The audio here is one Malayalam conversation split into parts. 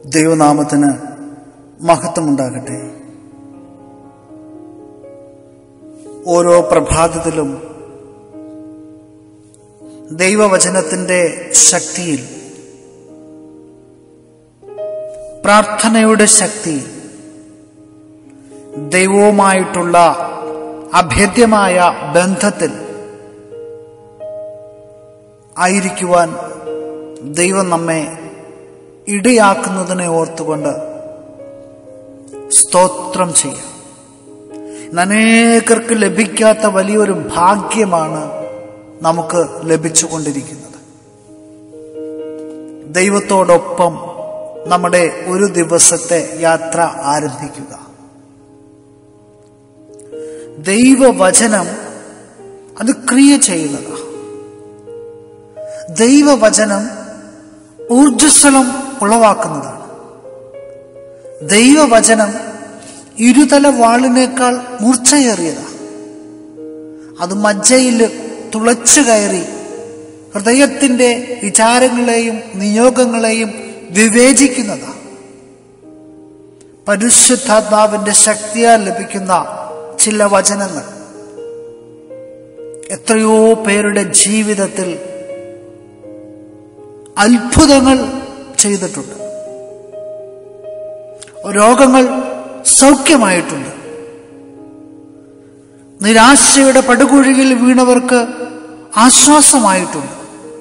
ദൈവനാമത്തിന് മഹത്വമുണ്ടാകട്ടെ ഓരോ പ്രഭാതത്തിലും ദൈവവചനത്തിന്റെ ശക്തിയിൽ പ്രാർത്ഥനയുടെ ശക്തി ദൈവവുമായിട്ടുള്ള അഭേദ്യമായ ബന്ധത്തിൽ ആയിരിക്കുവാൻ ദൈവം നമ്മെ ഇടയാക്കുന്നതിനെ ഓർത്തുകൊണ്ട് സ്തോത്രം ചെയ്യാം ഇന്ന് അനേകർക്ക് ലഭിക്കാത്ത വലിയൊരു ഭാഗ്യമാണ് നമുക്ക് ലഭിച്ചുകൊണ്ടിരിക്കുന്നത് ദൈവത്തോടൊപ്പം നമ്മുടെ ഒരു ദിവസത്തെ യാത്ര ആരംഭിക്കുക ദൈവവചനം അത് ക്രിയ ചെയ്യുന്നതാണ് ദൈവവചനം ഊർജസ്വലം ഉളവാക്കുന്നതാണ് ദൈവവചനം ഇരുതല വാളിനേക്കാൾ മൂർച്ചയേറിയതാണ് അത് മജ്ജയിൽ തുളച്ചു കയറി ഹൃദയത്തിന്റെ വിചാരങ്ങളെയും നിയോഗങ്ങളെയും വിവേചിക്കുന്നതാണ് പരിശുദ്ധാത്മാവിന്റെ ശക്തിയാൽ ലഭിക്കുന്ന ചില വചനങ്ങൾ എത്രയോ പേരുടെ ജീവിതത്തിൽ അത്ഭുതങ്ങൾ ചെയ്തിട്ടുണ്ട് രോഗങ്ങൾ സൗഖ്യമായിട്ടുണ്ട് നിരാശയുടെ പടുകുഴിയിൽ വീണവർക്ക് ആശ്വാസമായിട്ടുണ്ട്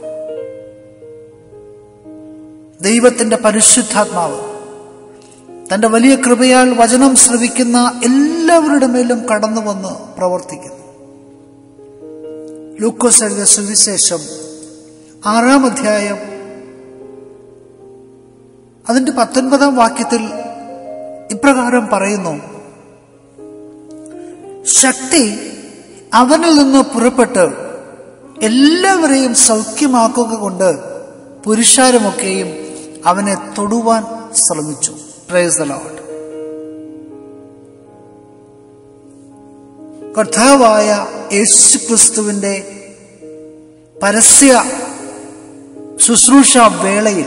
ദൈവത്തിന്റെ പരിശുദ്ധാത്മാവ് തന്റെ വലിയ കൃപയാൽ വചനം ശ്രവിക്കുന്ന എല്ലാവരുടെ മേലും കടന്നു വന്ന് പ്രവർത്തിക്കുന്നു ലൂക്കോസ് എഴുതിയ സുവിശേഷം ആറാം അധ്യായം അതിന്റെ പത്തൊൻപതാം വാക്യത്തിൽ ഇപ്രകാരം പറയുന്നു ശക്തി അവനിൽ നിന്ന് പുറപ്പെട്ട് എല്ലാവരെയും സൗഖ്യമാക്കുക കൊണ്ട് പുരുഷാരമൊക്കെയും അവനെ തൊടുവാൻ ശ്രമിച്ചു പ്രൈസ് ദ ലോർഡ് കർത്താവായ യേശു ക്രിസ്തുവിന്റെ പരസ്യ ശുശ്രൂഷ വേളയിൽ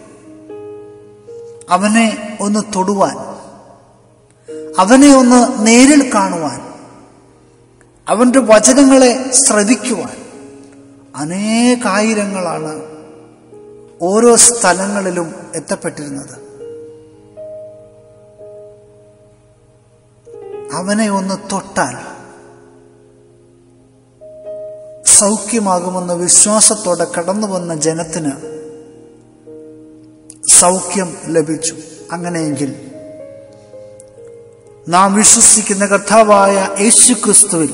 അവനെ ഒന്ന് തൊടുവാൻ അവനെ ഒന്ന് നേരിൽ കാണുവാൻ അവന്റെ വചനങ്ങളെ ശ്രവിക്കുവാൻ അനേകായിരങ്ങളാണ് ഓരോ സ്ഥലങ്ങളിലും എത്തപ്പെട്ടിരുന്നത് അവനെ ഒന്ന് തൊട്ടാൽ സൗഖ്യമാകുമെന്ന വിശ്വാസത്തോടെ കടന്നു വന്ന ജനത്തിന് സൗഖ്യം ലഭിച്ചു അങ്ങനെയെങ്കിൽ നാം വിശ്വസിക്കുന്ന കർത്താവായ യേശു ക്രിസ്തുവിൽ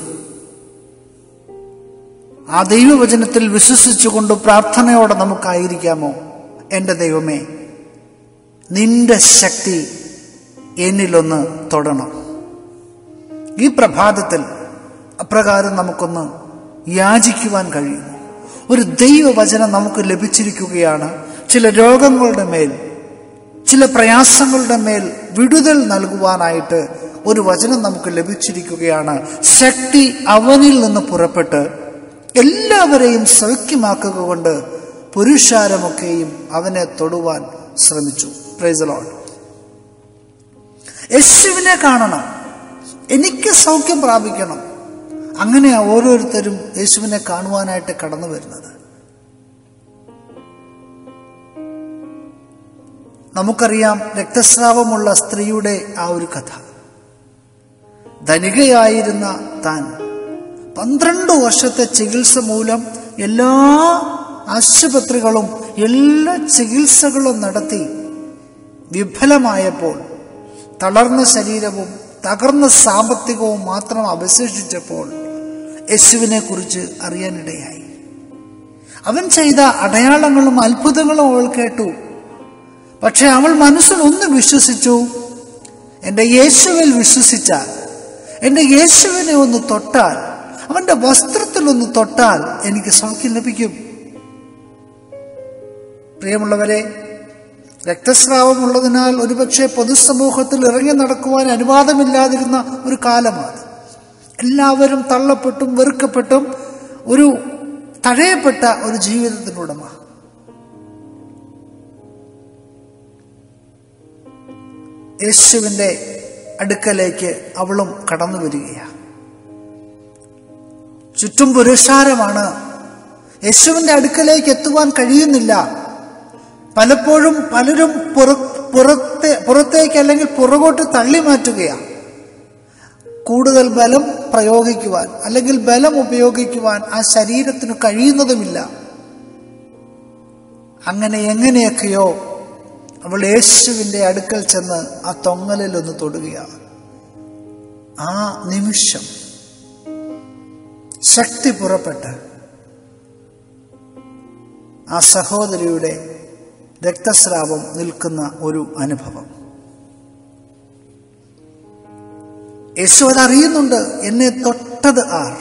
ആ ദൈവവചനത്തിൽ വിശ്വസിച്ചുകൊണ്ട് പ്രാർത്ഥനയോടെ നമുക്കായിരിക്കാമോ എൻ്റെ ദൈവമേ നിന്റെ ശക്തി എന്നിലൊന്ന് തൊടണം ഈ പ്രഭാതത്തിൽ അപ്രകാരം നമുക്കൊന്ന് യാചിക്കുവാൻ കഴിയും ഒരു ദൈവവചനം നമുക്ക് ലഭിച്ചിരിക്കുകയാണ് ചില രോഗങ്ങളുടെ മേൽ ചില പ്രയാസങ്ങളുടെ മേൽ വിടുതൽ നൽകുവാനായിട്ട് ഒരു വചനം നമുക്ക് ലഭിച്ചിരിക്കുകയാണ് ശക്തി അവനിൽ നിന്ന് പുറപ്പെട്ട് എല്ലാവരെയും സൗഖ്യമാക്കുക കൊണ്ട് പുരുഷാരമൊക്കെയും അവനെ തൊടുവാൻ ശ്രമിച്ചു പ്രൈസലോൺ യേശുവിനെ കാണണം എനിക്ക് സൗഖ്യം പ്രാപിക്കണം അങ്ങനെയാ ഓരോരുത്തരും യേശുവിനെ കാണുവാനായിട്ട് കടന്നു വരുന്നത് നമുക്കറിയാം രക്തസ്രാവമുള്ള സ്ത്രീയുടെ ആ ഒരു കഥ ധനികയായിരുന്ന താൻ പന്ത്രണ്ട് വർഷത്തെ ചികിത്സ മൂലം എല്ലാ ആശുപത്രികളും എല്ലാ ചികിത്സകളും നടത്തി വിഫലമായപ്പോൾ തളർന്ന ശരീരവും തകർന്ന സാമ്പത്തികവും മാത്രം അവശേഷിച്ചപ്പോൾ യേശുവിനെ കുറിച്ച് അറിയാനിടയായി അവൻ ചെയ്ത അടയാളങ്ങളും അത്ഭുതങ്ങളും അവൾ കേട്ടു പക്ഷെ അവൾ മനസ്സിൽ ഒന്ന് വിശ്വസിച്ചു എൻ്റെ യേശുവിൽ വിശ്വസിച്ചാൽ എൻ്റെ യേശുവിനെ ഒന്ന് തൊട്ടാൽ അവന്റെ വസ്ത്രത്തിൽ ഒന്ന് തൊട്ടാൽ എനിക്ക് സൗഖ്യം ലഭിക്കും പ്രിയമുള്ളവരെ രക്തസ്രാവമുള്ളതിനാൽ ഒരുപക്ഷെ പൊതുസമൂഹത്തിൽ ഇറങ്ങി നടക്കുവാൻ അനുവാദമില്ലാതിരുന്ന ഒരു കാലമാണ് എല്ലാവരും തള്ളപ്പെട്ടും വെറുക്കപ്പെട്ടും ഒരു തഴയപ്പെട്ട ഒരു ജീവിതത്തിനുടമ യേശുവിൻ്റെ അടുക്കലേക്ക് അവളും കടന്നു വരികയാണ് ചുറ്റും പുരുഷാരമാണ് യേശുവിൻ്റെ അടുക്കലേക്ക് എത്തുവാൻ കഴിയുന്നില്ല പലപ്പോഴും പലരും പുറ പുറത്തെ പുറത്തേക്ക് അല്ലെങ്കിൽ പുറകോട്ട് തള്ളി മാറ്റുകയാണ് കൂടുതൽ ബലം പ്രയോഗിക്കുവാൻ അല്ലെങ്കിൽ ബലം ഉപയോഗിക്കുവാൻ ആ ശരീരത്തിന് കഴിയുന്നതുമില്ല അങ്ങനെ എങ്ങനെയൊക്കെയോ അവൾ യേശുവിൻ്റെ അടുക്കൽ ചെന്ന് ആ തൊങ്ങലിൽ ഒന്ന് തൊടുകയാണ് ആ നിമിഷം ശക്തി പുറപ്പെട്ട് ആ സഹോദരിയുടെ രക്തസ്രാവം നിൽക്കുന്ന ഒരു അനുഭവം യേശു അത് അറിയുന്നുണ്ട് എന്നെ തൊട്ടത് ആർ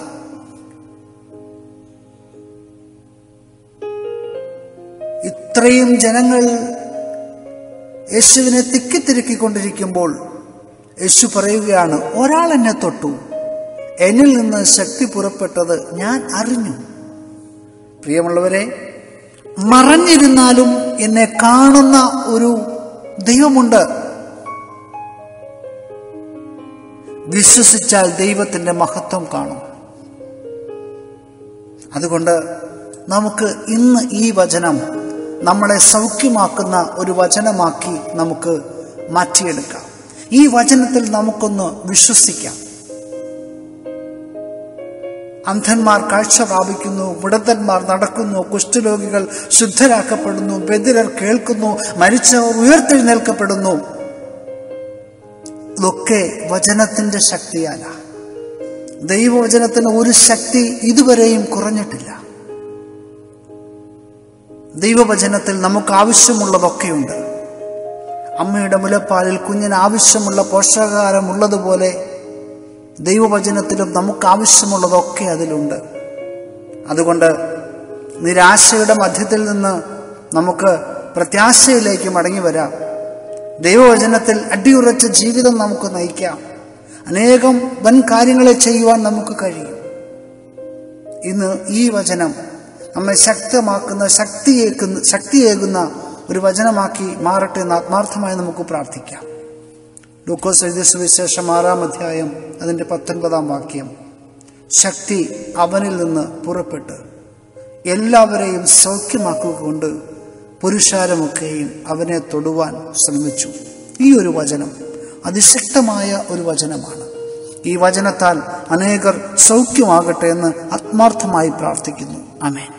ഇത്രയും ജനങ്ങൾ യേശുവിനെ തിക്കിത്തിരുക്കിക്കൊണ്ടിരിക്കുമ്പോൾ യേശു പറയുകയാണ് ഒരാൾ എന്നെ തൊട്ടു എന്നിൽ നിന്ന് ശക്തി പുറപ്പെട്ടത് ഞാൻ അറിഞ്ഞു പ്രിയമുള്ളവരെ മറഞ്ഞിരുന്നാലും എന്നെ കാണുന്ന ഒരു ദൈവമുണ്ട് വിശ്വസിച്ചാൽ ദൈവത്തിന്റെ മഹത്വം കാണും അതുകൊണ്ട് നമുക്ക് ഇന്ന് ഈ വചനം നമ്മളെ സൗഖ്യമാക്കുന്ന ഒരു വചനമാക്കി നമുക്ക് മാറ്റിയെടുക്കാം ഈ വചനത്തിൽ നമുക്കൊന്ന് വിശ്വസിക്കാം അന്ധന്മാർ കാഴ്ച പ്രാപിക്കുന്നു മുടന്തന്മാർ നടക്കുന്നു കുഷ്ഠരോഗികൾ ശുദ്ധരാക്കപ്പെടുന്നു ബദിരർ കേൾക്കുന്നു മരിച്ചവർ ഉയർത്തെഴുന്നേൽക്കപ്പെടുന്നു ഇതൊക്കെ വചനത്തിന്റെ ശക്തിയാല ദൈവവചനത്തിന് ഒരു ശക്തി ഇതുവരെയും കുറഞ്ഞിട്ടില്ല ദൈവവചനത്തിൽ നമുക്ക് ആവശ്യമുള്ളതൊക്കെയുണ്ട് അമ്മയുടെ മുലപ്പാലിൽ കുഞ്ഞിന് ആവശ്യമുള്ള പോഷകാഹാരം ഉള്ളതുപോലെ ദൈവവചനത്തിലും നമുക്ക് ആവശ്യമുള്ളതൊക്കെ അതിലുണ്ട് അതുകൊണ്ട് നിരാശയുടെ മധ്യത്തിൽ നിന്ന് നമുക്ക് പ്രത്യാശയിലേക്ക് മടങ്ങി വരാം ദൈവവചനത്തിൽ അടിയുറച്ച ജീവിതം നമുക്ക് നയിക്കാം അനേകം വൻ കാര്യങ്ങളെ ചെയ്യുവാൻ നമുക്ക് കഴിയും ഇന്ന് ഈ വചനം നമ്മെ ശക്തമാക്കുന്ന ശക്തിയേക്കുന്ന ശക്തിയേകുന്ന ഒരു വചനമാക്കി മാറട്ടെ എന്ന് ആത്മാർത്ഥമായി നമുക്ക് പ്രാർത്ഥിക്കാം ലൂക്കോസ് എഴുതിയ സുവിശേഷം ആറാം അധ്യായം അതിൻ്റെ പത്തൊൻപതാം വാക്യം ശക്തി അവനിൽ നിന്ന് പുറപ്പെട്ട് എല്ലാവരെയും സൗഖ്യമാക്കുക പുരുഷാരമൊക്കെയും അവനെ തൊടുവാൻ ശ്രമിച്ചു ഈ ഒരു വചനം അതിശക്തമായ ഒരു വചനമാണ് ഈ വചനത്താൽ അനേകർ സൗഖ്യമാകട്ടെ എന്ന് ആത്മാർത്ഥമായി പ്രാർത്ഥിക്കുന്നു അമേൻ